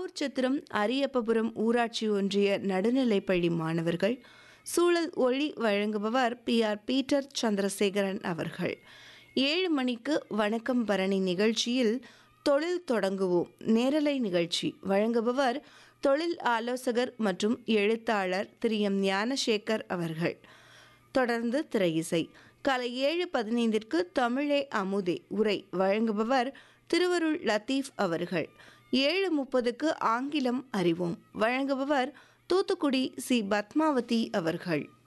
பாவூர் சத்திரம் அரியப்பபுரம் ஊராட்சி ஒன்றிய நடுநிலைப்பள்ளி மாணவர்கள் சூழல் ஒளி வழங்குபவர் பி ஆர் பீட்டர் சந்திரசேகரன் அவர்கள் ஏழு மணிக்கு வணக்கம் பரணி நிகழ்ச்சியில் தொழில் தொடங்குவோம் நேரலை நிகழ்ச்சி வழங்குபவர் தொழில் ஆலோசகர் மற்றும் எழுத்தாளர் திரு எம் ஞானசேகர் அவர்கள் தொடர்ந்து திரையிசை காலை ஏழு பதினைந்திற்கு தமிழே அமுதே உரை வழங்குபவர் திருவருள் லத்தீஃப் அவர்கள் ஏழு முப்பதுக்கு ஆங்கிலம் அறிவோம் வழங்குபவர் தூத்துக்குடி சி பத்மாவதி அவர்கள்